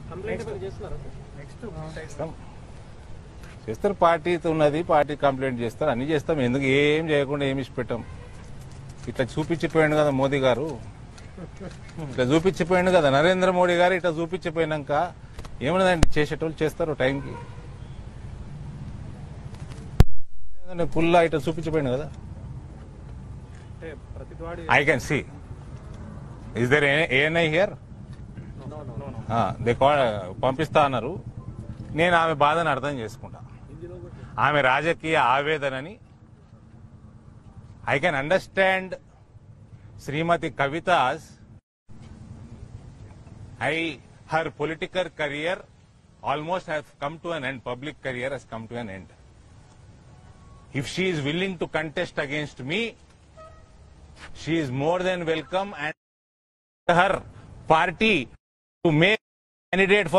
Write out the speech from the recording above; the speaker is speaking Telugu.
కంప్లైంట్ ఏమైనా చేస్తున్నారా సార్ చేస్తాం చేస్తారు పార్టీతో ఉన్నది పార్టీ కంప్లైంట్ చేస్తారు అన్ని చేస్తాం ఎందుకు ఏం చేయకుండా ఏమి ఇచ్చిపెట్టాం ఇట్లా చూపించిపోయాడు కదా మోదీ గారు ఇట్లా చూపించిపోయాడు కదా నరేంద్ర మోడీ గారు ఇట్లా చూపించిపోయినాక ఏమన్నదండి చేసేటోళ్ళు చేస్తారు టైంకి పుల్లా ఇట్లా చూపించిపోయాడు కదా అంటే ప్రతివాడి I can see is there ANI here no no no they పంపిస్తా అన్నారు నేను ఆమె బాధను అర్థం చేసుకుంటా హిందీలో కూడా ఆమె రాజకీయ ఆవేదనని I can understand Shrimati Kavitha's I her political career almost have come to an end public career has come to an end if she is willing to contest against me she is more than welcome and her party to make candidate for